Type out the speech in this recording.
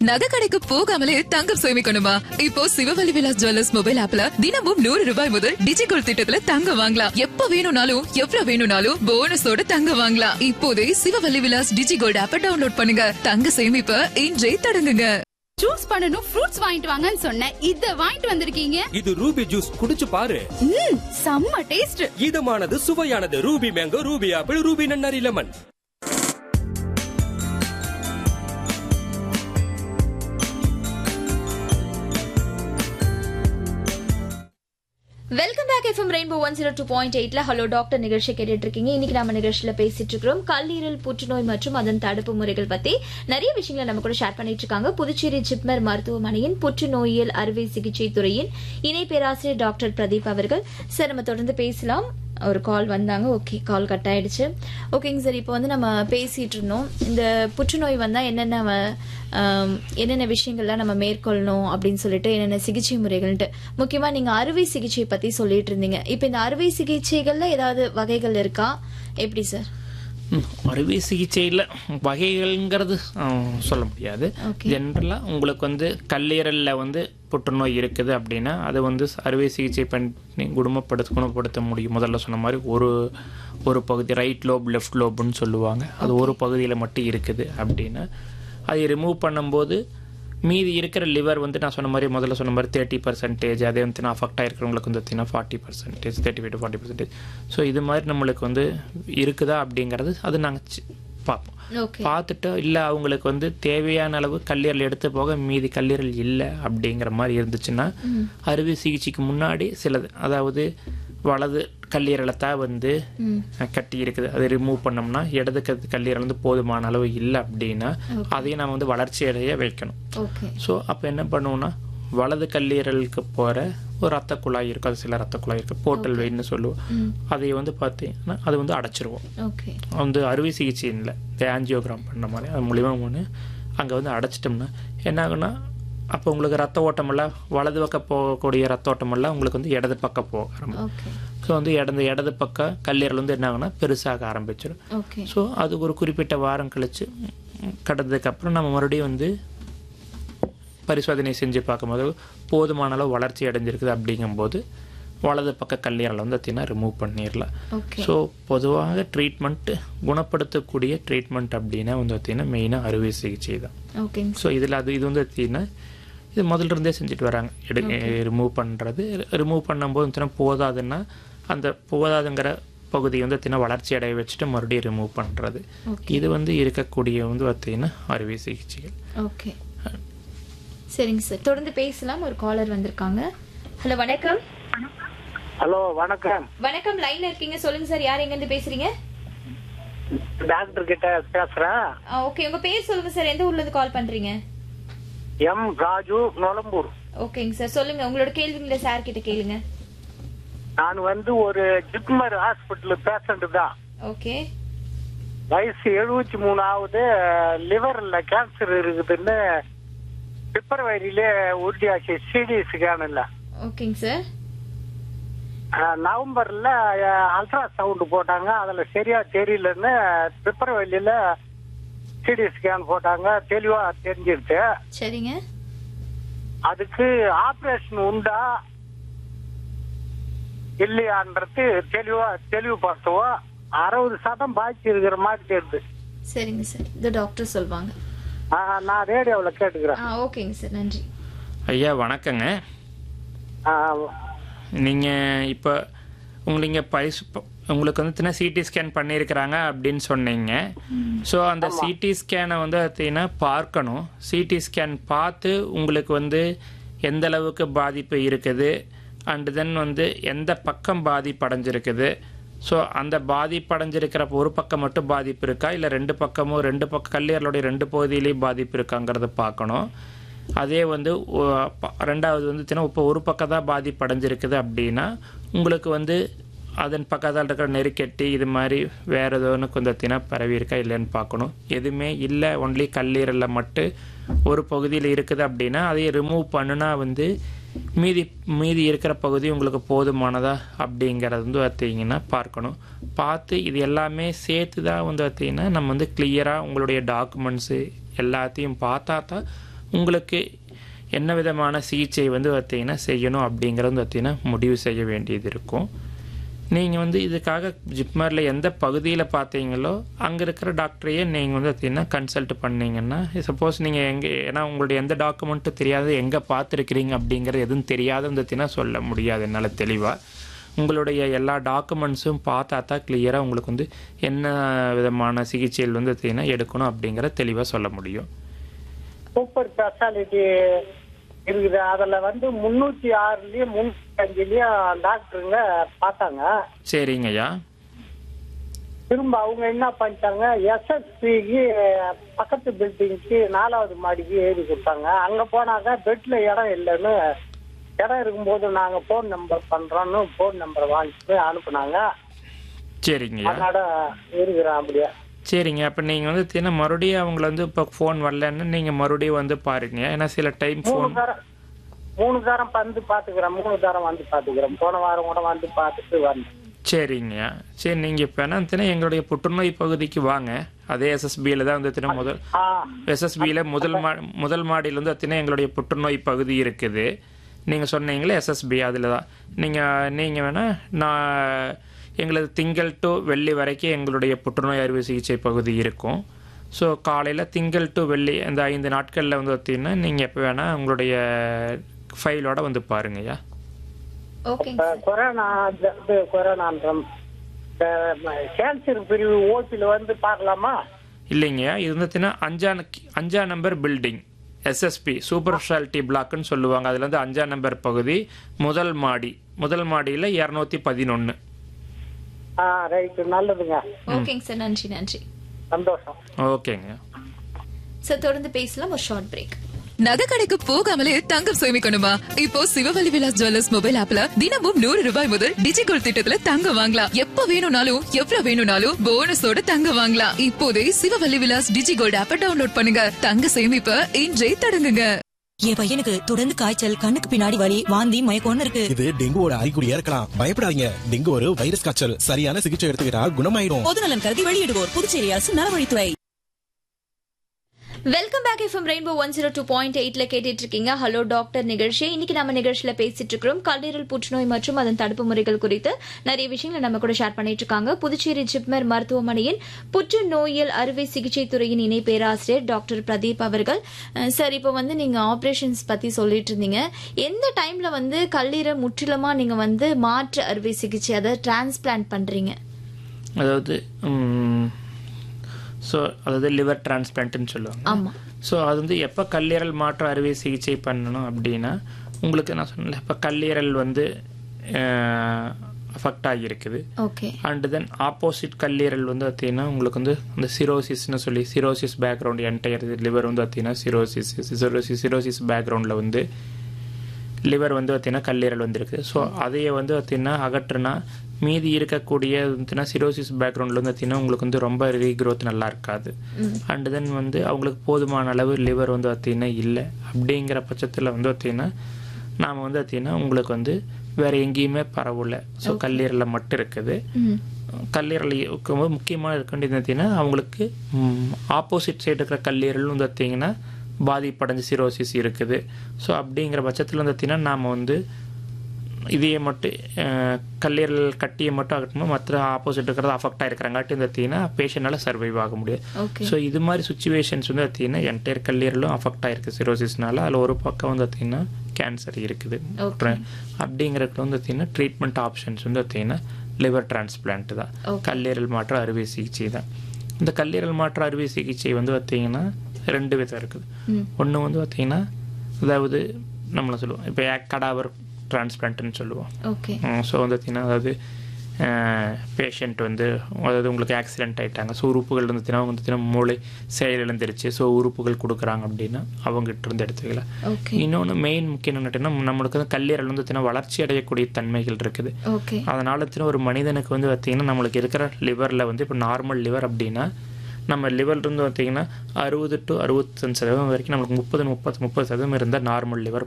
நகை கடைக்கு போகாமலே தங்கம் சேமிக்கணுமா இப்போ சிவவழி விலாஸ் ஜுவல்லர்ஸ் மொபைல் ஆப்ல தினமும் நூறு ரூபாய் முதல் டிஜிகோல் திட்டத்துல தங்கம் வாங்கலாம் எப்ப வேணும்னாலும் எவ்வளவு வேணும்னாலும் போனஸோட தங்கம் வாங்கலாம் இப்போதே சிவவழி விலாஸ் டிஜிகோல்ட் ஆப்ப டவுன்லோட் பண்ணுங்க தங்க சேமிப்ப இன்றே தொடங்குங்க ஜூஸ் பண்ணனும் ஃப்ரூட்ஸ் வாங்கிட்டு வாங்கன்னு சொன்னேன் இத வாங்கிட்டு வந்திருக்கீங்க இது ரூபி ஜூஸ் குடிச்சு பாரு ம் செம்ம டேஸ்ட் இதமானது சுவையானது Ruby mango Ruby apple Ruby நன்னாரி lemon welcome back FM rainbow one zero two point எயிட்ல ஹலோ டாக்டர் நிகழ்ச்சி கேட்டுட்டு இருக்கீங்க இன்னைக்கு நம்ம நிகழ்ச்சியில பேசிட்டு இருக்கிறோம் கல்லீரல் புற்றுநோய் மற்றும் அதன் தடுப்பு முறைகள் பத்தி நிறைய விஷயங்களை நம்ம கூட ஷேர் பண்ணிட்டு இருக்காங்க புதுச்சேரி ஜிப்மர் மருத்துவமனையின் புற்றுநோயியல் அறுவை சிகிச்சை துறையின் இணை பேராசிரியர் டாக்டர் பிரதீப் அவர்கள் சார் நம்ம தொடர்ந்து பேசலாம் ஒரு கால் வந்தாங்க ஓகே கால் கட் ஆயிடுச்சு ஓகேங்க சார் இப்போ வந்து நம்ம பேசிட்டு இருந்தோம் இந்த புற்றுநோய் வந்தா என்னென்ன வ- ஆம், என்னென்ன விஷயங்கள்லாம் நம்ம மேற்கொள்ளணும் அப்படின்னு சொல்லிட்டு என்னென்ன சிகிச்சை முறைகள்ட்டு முக்கியமா நீங்க அறுவை சிகிச்சை பத்தி சொல்லிட்டு இருந்தீங்க இப்போ இந்த அறுவை சிகிச்சைகள்ல ஏதாவது வகைகள் இருக்கா எப்படி சார் ம், அறுவை சிகிச்சையில் வகைகள்ங்கிறது ஆ, சொல்ல முடியாது Okay. ஜென்ரலாக உங்களுக்கு வந்து கல்லீரலில் வந்து புற்றுநோய் இருக்குது அப்படின்னா அதை வந்து அறுவை சிகிச்சை பண்ணி குணப்படுத்த குணப்படுத்த முடியும் முதல்ல சொன்ன மாதிரி ஒரு ஒரு பகுதி ரைட் லோப் லெஃப்ட் லோப்னு சொல்லுவாங்க அது ஒரு பகுதியில் மட்டும் இருக்குது அப்படின்னா அதை ரிமூவ் பண்ணும்போது மீதி இருக்கிற லிவர் வந்து நான் சொன்ன மாதிரி முதல்ல சொன்ன மாதிரி தேர்ட்டி பர்சன்டேஜ் அதே வந்து அஃபெக்ட் ஆயிருக்கிறவங்களுக்கு வந்து பார்த்தீங்கன்னா forty percentage thirty five to forty percentage so இது மாதிரி நம்மளுக்கு வந்து இருக்குதா அப்படிங்கிறது அது நாங்கள் பார்ப்போம் ஓகே பார்த்துட்டு இல்லை அவங்களுக்கு வந்து தேவையான அளவு கல்லீரல் எடுத்து போக மீதி கல்லீரல் இல்லை அப்படிங்கிற மாதிரி இருந்துச்சுன்னா அறுவை சிகிச்சைக்கு முன்னாடி சிலது அதாவது வலது கல்லீரலை தான் வந்து அஹ், கட்டி இருக்குது அதை ரிமூவ் பண்ணோம்னா இடது க- கல்லீரல் வந்து போதுமான அளவு இல்லை அப்படின்னா அதையும் நம்ம வந்து வளர்ச்சி அடைய வைக்கணும் ஓகே ஸோ அப்போ என்ன பண்ணுவோம்னா வலது கல்லீரலுக்கு போகிற ஒரு ரத்த குழாய் இருக்கும் அது சில ரத்த குழாய் இருக்குது போர்ட்டல் வெயின்னு சொல்லுவோம் அதை வந்து பார்த்தீங்கன்னா அது வந்து அடைச்சிருவோம் ஓகே வந்து அறுவை சிகிச்சை இல்லை இந்த ஆஞ்சியோகிராம் பண்ண மாதிரி அது மூலிமா ஒன்று அங்கே வந்து அடைச்சிட்டோம்னா என்ன ஆகுன்னா அப்போ உங்களுக்கு ரத்த ஓட்டமெல்லாம் வலது பக்கம் போகக்கூடிய ரத்த ஓட்டமெல்லாம் உங்களுக்கு வந்து இடது பக்கம் போக ஆரம்பிக்கும் ஓகே ஸோ வந்து இடது இடது பக்கம் கல்லீரல் வந்து என்ன ஆகுனா பெருசாக ஆரம்பிச்சிடும் ஓகே ஸோ அது ஒரு குறிப்பிட்ட வாரம் கழிச்சு ம், கடந்ததுக்கப்புறம் நம்ம மறுபடியும் வந்து பரிசோதனை செஞ்சு பார்க்கும்போது போதுமான அளவு வளர்ச்சி அடைஞ்சிருக்குது அப்படிங்கும்போது வலது பக்க கல்லீரலை வந்து பார்த்தீங்கன்னா ரிமூவ் பண்ணிடலாம் ஓகே ஸோ பொதுவாக ட்ரீட்மெண்ட் குணப்படுத்தக்கூடிய ட்ரீட்மெண்ட் அப்படின்னா வந்து பார்த்தீங்கன்னா மெயினாக அறுவை சிகிச்சை தான் ஓகேங்க ஸோ இதில் அது இது வந்து பார்த்தீங்கன்னா இது முதல்ல இருந்தே செஞ்சுட்டு வராங்க எடு ரிமூவ் பண்ணுறது ரிமூவ் பண்ணும்போது பார்த்தீங்கன்னா போதாதுன்னா அந்த போதாதுங்கிற பகுதியை வந்து பார்த்தீங்கன்னா வளர்ச்சி அடைய வச்சுட்டு மறுபடியும் ரிமூவ் பண்ணுறது இது வந்து இருக்கக்கூடிய வந்து பார்த்தீங்கன்னா அறுவை சிகிச்சைகள் ஓகே சரிங்க சார் தொடர்ந்து பேசலாம் ஒரு காலர் வந்திருக்காங்க ஹலோ வணக்கம் ஹலோ வணக்கம் வணக்கம் லைன்ல இருக்கீங்க சொல்லுங்க சார் யார் எங்க இருந்து பேசுறீங்க டாக்டர் கிட்ட பேசுறேன் ஓகே உங்க பேர் சொல்லுங்க சார் எந்த ஊர்ல இருந்து கால் பண்றீங்க எம் ராஜு நொலம்பூர் ஓகேங்க சார் சொல்லுங்க உங்களோட கேள்விங்களை சார் கிட்ட கேளுங்க நான் வந்து ஒரு ஜிப்மர் ஹாஸ்பிட்டல் பேஷண்ட் தான் ஓகே வயசு எழுபத்தி மூணு ஆகுது லிவர்ல கேன்சர் இருக்குதுன்னு பிப்ரவரியில உறுதியாச்சு சிடி ஸ்கேன்ல ஓகேங்க சார் நவம்பர்ல அல்ட்ரா சவுண்ட் போட்டாங்க அதுல சரியா தெரியலன்னு பிப்ரவரியில சிடி ஸ்கேன் போட்டாங்க தெளிவா தெரிஞ்சிருச்சு சரிங்க அதுக்கு ஆபரேஷன் உண்டா இல்லையான்றது தெளிவா தெளிவுபடுத்துவோம் அறுபது சதம் பாக்கி இருக்கிற மாதிரி தெரியுது சரிங்க சார் இந்த டாக்டர் சொல்வாங்க ஆ, நான் ரேடியோவுல கேட்டுக்கிறேன் ஆ ஓகேங்க சார் நன்றி ஐயா வணக்கங்க ஆ, நீங்கள் இப்போ உங்களுக்கு பரிசு உங்களுக்கு வந்து தின சிடி ஸ்கேன் பண்ணியிருக்கிறாங்க அப்படின்னு சொன்னீங்க ஸோ அந்த சிடி ஸ்கேனை வந்து பார்த்தீங்கன்னா பார்க்கணும் சிடி ஸ்கேன் பார்த்து உங்களுக்கு வந்து எந்த அளவுக்கு பாதிப்பு இருக்குது அண்ட் தென் வந்து எந்த பக்கம் பாதிப்பு அடைஞ்சிருக்குது ஸோ அந்த பாதிப்பு அடைஞ்சிருக்கிற ஒரு பக்கம் மட்டும் பாதிப்பு இருக்கா இல்லை ரெண்டு பக்கமும் ரெண்டு பக்கம் கல்லீரலுடைய ரெண்டு பகுதியிலையும் பாதிப்பு இருக்காங்கிறத பார்க்கணும் அதே வந்து ஒ- ப- ரெண்டாவது வந்து பார்த்தீங்கன்னா இப்போ ஒரு பக்கம் தான் பாதிப்பு அடைஞ்சிருக்குது அப்படின்னா உங்களுக்கு வந்து அதன் பக்கத்தில் இருக்கிற நெருக்கட்டி இது மாதிரி வேறு ஏதோ ஒன்று கொஞ்சம் பார்த்தீங்கன்னா பரவி இருக்கா இல்லைன்னு பார்க்கணும் எதுவுமே இல்லை ஒன்லி கல்லீரலில் மட்டும் ஒரு பகுதியில் இருக்குது அப்படின்னா அதை ரிமூவ் பண்ணுனா வந்து மீதி மீதி இருக்கிற பகுதி உங்களுக்கு போதுமானதா அப்படிங்கிறது வந்து பார்த்தீங்கன்னா பார்க்கணும் பார்த்து இது எல்லாமே சேர்த்து தான் வந்து பார்த்தீங்கன்னா நம்ம வந்து கிளியராக உங்களுடைய டாக்குமெண்ட்ஸு எல்லாத்தையும் பார்த்தா தான் உங்களுக்கு என்ன விதமான சிகிச்சை வந்து பார்த்தீங்கன்னா செய்யணும் அப்படிங்கிறது வந்து பார்த்தீங்கன்னா முடிவு செய்ய வேண்டியது இருக்கும் நீங்கள் வந்து இதுக்காக ஜிப்மரில் எந்த பகுதியில் பார்த்தீங்களோ அங்கே இருக்கிற டாக்டரையே நீங்கள் வந்து பார்த்தீங்கன்னா கன்சல்ட் பண்ணீங்கன்னா சப்போஸ் நீங்கள் எங்கே ஏன்னா உங்களுடைய எந்த டாக்குமெண்ட்டும் தெரியாது எங்கே பார்த்துருக்கிறீங்க அப்படிங்கிறது எதுவும் தெரியாத வந்து பார்த்தீங்கன்னா சொல்ல முடியாது என்னால் தெளிவாக உங்களுடைய எல்லா டாக்குமெண்ட்ஸும் பார்த்தா தான் கிளியராக உங்களுக்கு வந்து என்ன விதமான சிகிச்சைகள் வந்து பார்த்தீங்கன்னா எடுக்கணும் அப்படிங்கிற தெளிவாக சொல்ல முடியும் சூப்பர் ஸ்பெஷாலிட்டி இருக்குது அதுல வந்து முன்னூத்தி ஆறுலயும் முன்னூத்தி அஞ்சுலயும் டாக்டருங்க பார்த்தாங்க சரிங்கய்யா திரும்ப அவங்க என்ன பண்ணிட்டாங்க எஸ்எஸ்பிக்கு பக்கத்து பில்டிங்க்கு நாலாவது மாடிக்கு ஏறி கொடுத்தாங்க அங்க போனாக்க பெட்ல இடம் இல்லைன்னு இடம் இருக்கும்போது நாங்க போன் நம்பர் பண்றோம்னு போன் நம்பர் வாங்கிட்டு அனுப்புனாங்க சரிங்கய்யா அதனால இருக்கிறேன் அப்படியே சரிங்க அப்போ நீங்கள் வந்து தின மறுபடியும் அவங்கள வந்து இப்போ ஃபோன் வரலன்னு நீங்கள் மறுபடியும் வந்து பாருங்க ஏன்னா சில டைம் மூணு ஃபோன் தரம் மூணு தரம் வந்து பாத்துக்கிறேன் மூணு தரம் வந்து பாத்துக்கிறேன் போன வாரம் கூட வந்து பார்த்துட்டு வந்தேன் சரிங்கய்யா சரி நீங்கள் இப்போ என்ன தினம் எங்களுடைய புற்றுநோய் பகுதிக்கு வாங்க அதே எஸ்எஸ்பியில் தான் வந்து தினம் முதல் ஆ எஸ்எஸ்பியில் முதல் மா முதல் மாடியில் வந்து தினம் எங்களுடைய புற்றுநோய் பகுதி இருக்குது நீங்கள் சொன்னீங்களே எஸ்எஸ்பி அதில் தான் நீங்கள் நீங்கள் வேணால் நான் எங்களது திங்கள் டு வெள்ளி வரைக்கும் எங்களுடைய புற்றுநோய் அறுவை சிகிச்சை பகுதி இருக்கும் ஸோ காலையில் திங்கள் டு வெள்ளி அந்த ஐந்து நாட்களில் வந்து பார்த்தீங்கன்னா நீங்கள் எப்போ வேணால் உங்களுடைய ஃபைலோட வந்து பாருங்கய்யா ஓகேங்க இப்ப கொரோனா இந்த இது கொரோனான்றம் கேன்சர் பிரிவு ஓபியில் வந்து பார்க்கலாமா இல்லைங்கய்யா இது வந்து பார்த்தீங்கன்னா அஞ்சா நக்- அஞ்சா number building SSB super speciality பிளாக்னு சொல்லுவாங்க அதுல இருந்து அஞ்சா நம்பர் பகுதி முதல் மாடி முதல் மாடியில் இரநூத்தி பதினொன்று ஆ ரைட்டு நல்லதுங்க ஓகேங்க சார் நன்றி நன்றி சந்தோஷம் ஓகேங்க சார் தொடர்ந்து பேசலாம் ஒரு ஷார்ட் பிரேக் நகை கடைக்கு போகாமலே தங்கம் சேமிக்கணுமா இப்போ சிவவலி விலாஸ் ஜுவல்லர்ஸ் மொபைல் ஆப்ல தினமும் நூறு ரூபாய் முதல் டிஜிகோல் திட்டத்துல தங்கம் வாங்கலாம் எப்ப வேணும்னாலும் எவ்வளவு வேணும்னாலும் போனஸோட தங்கம் வாங்கலாம் இப்போதே சிவவல்லி விலாஸ் டிஜிகோல்ட் ஆப்ப டவுன்லோட் பண்ணுங்க தங்க சேமிப்ப இன்றே தொடங்குங்க என் பையனுக்கு தொடர்ந்து காய்ச்சல் கண்ணுக்கு பின்னாடி வலி வாந்தி மயக்கம்னு இருக்கு இது டெங்குவோட அறிகுறியா இருக்கலாம் பயப்படாதீங்க டெங்கு ஒரு வைரஸ் காய்ச்சல் சரியான சிகிச்சை எடுத்துக்கிட்டா குணமாயிடும் பொதுநலன் கருதி வெளியிடுவோர் புதுச்சேரி அரசு நலவழித்துறை welcome back FM rainbow one zero two point எயிட்ல கேட்டுட்டு இருக்கீங்க ஹலோ டாக்டர் நிகழ்ச்சி இன்னைக்கு நம்ம நிகழ்ச்சியில பேசிட்டு இருக்கிறோம் கல்லீரல் புற்றுநோய் மற்றும் அதன் தடுப்பு முறைகள் குறித்து நிறைய விஷயங்களை நம்ம கூட ஷேர் பண்ணிட்டு இருக்காங்க புதுச்சேரி ஜிப்மர் மருத்துவமனையின் புற்றுநோயியல் அறுவை சிகிச்சை துறையின் இணை பேராசிரியர் டாக்டர் பிரதீப் அவர்கள் அஹ் சார் இப்போ வந்து நீங்க ஆபரேஷன்ஸ் பத்தி சொல்லிட்டு இருந்தீங்க எந்த டைம்ல வந்து கல்லீரல் முற்றிலுமா நீங்க வந்து மாற்று அறுவை சிகிச்சை அதாவது டிரான்ஸ்பிளான்ட் பண்றீங்க அதாவது ஸோ அதாவது லிவர் டிரான்ஸ்பிளான்ட்னு சொல்லுவாங்க ஆமா ஸோ அது வந்து எப்போ கல்லீரல் மாற்று அறுவை சிகிச்சை பண்ணணும் அப்படின்னா உங்களுக்கு நான் சொன்னேன் இப்போ கல்லீரல் வந்து அஃபெக்ட் ஆகியிருக்குது ஓகே அண்ட் தென் ஆப்போசிட் கல்லீரல் வந்து பார்த்தீங்கன்னா உங்களுக்கு வந்து அந்த சிரோசிஸ்னு சொல்லி சிரோசிஸ் பேக்ரவுண்ட் என்டையர் லிவர் வந்து பார்த்தீங்கன்னா சிரோசிஸ் சிரோசிஸ் சிரோசிஸ் பேக்ரவுண்டில் வந்து லிவர் வந்து பார்த்தீங்கன்னா கல்லீரல் வந்திருக்கு ஸோ அதையே வந்து பார்த்தீங்கன்னா அகற்றுனா மீதி இருக்கக்கூடிய பார்த்தீங்கன்னா சிரோசிஸ் பேக்ரவுண்டில் வந்து பார்த்தீங்கன்னா உங்களுக்கு வந்து ரொம்ப ரீக்ரோத் நல்லா இருக்காது அண்ட் தென் வந்து அவங்களுக்கு போதுமான அளவு லிவர் வந்து பார்த்தீங்கன்னா இல்லை அப்படிங்கிற பட்சத்தில் வந்து பார்த்தீங்கன்னா நாம் வந்து பார்த்தீங்கன்னா உங்களுக்கு வந்து வேற எங்கேயுமே பரவல ஸோ கல்லீரலில் மட்டும் இருக்குது கல்லீரல் இருக்கும்போது முக்கியமான இருக்க வேண்டியது பார்த்தீங்கன்னா அவங்களுக்கு ஆப்போசிட் சைடு இருக்கிற கல்லீரல் வந்து பார்த்தீங்கன்னா பாதிப்படைஞ்ச சிரோசிஸ் இருக்குது ஸோ அப்படிங்கிற பட்சத்தில் வந்து பார்த்தீங்கன்னா நாம் வந்து இதையே மட்டும் அஹ், கல்லீரல் கட்டியை மட்டும் அகற்றணும் மற்ற ஆப்போசிட் இருக்கிறது அஃபெக்ட் ஆகிருக்கிறாங்காட்டி வந்து பார்த்தீங்கன்னா பேஷண்டால் சர்வைவ் ஆக முடியாது ஓகே ஸோ இது மாதிரி சுச்சுவேஷன்ஸ் வந்து பார்த்தீங்கன்னா என்டையர் கல்லீரலும் அஃபெக்ட் ஆயிருக்கு சிரோசிஸ்னால அதில் ஒரு பக்கம் வந்து பார்த்தீங்கன்னா கேன்சர் இருக்குது அப்புறம் அப்படிங்கிறதுல வந்து பார்த்தீங்கன்னா ட்ரீட்மெண்ட் ஆப்ஷன்ஸ் வந்து பார்த்தீங்கன்னா லிவர் டிரான்ஸ்பிளான்ட் தான் கல்லீரல் மாற்று அறுவை சிகிச்சை தான் இந்த கல்லீரல் மாற்று அறுவை சிகிச்சை வந்து பார்த்தீங்கன்னா ரெண்டு விதம் இருக்குது ஒன்று வந்து பார்த்தீங்கன்னா அதாவது நம்மள சொல்லுவோம் இப்போ கடாவர் டிரான்ஸ்பிளான்ட்னு சொல்லுவோம் ஓகே ஸோ வந்து பார்த்தீங்கன்னா அதாவது பேஷண்ட் வந்து அதாவது உங்களுக்கு ஆக்சிடென்ட் ஆயிட்டாங்க ஸோ உறுப்புகள் வந்து பார்த்தீங்கன்னா அவங்க வந்து பார்த்தீங்கன்னா மூளை செயலிழந்துருச்சு ஸோ உறுப்புகள் கொடுக்குறாங்க அப்படின்னா அவங்ககிட்ட இருந்து எடுத்துக்கலாம் ஓகே இன்னொன்று மெயின் முக்கியம் என்னட்டுன்னா நம்மளுக்கு வந்து கல்லீரல் வந்து பார்த்தீங்கன்னா வளர்ச்சி அடையக்கூடிய தன்மைகள் இருக்குது ஓகே அதனால பார்த்தீங்கன்னா ஒரு மனிதனுக்கு வந்து பார்த்தீங்கன்னா நம்மளுக்கு இருக்கிற லிவரில் வந்து இப்போ நார்மல் லிவர் அப்படின்னா நம்ம லிவர் இருந்து பார்த்தீங்கன்னா அறுபது டு அறுபத்தஞ்சு சதவீதம் வரைக்கும் நம்மளுக்கு முப்பது முப்பது முப்பது சதவீதம் இருந்தால் நார்மல் லிவர்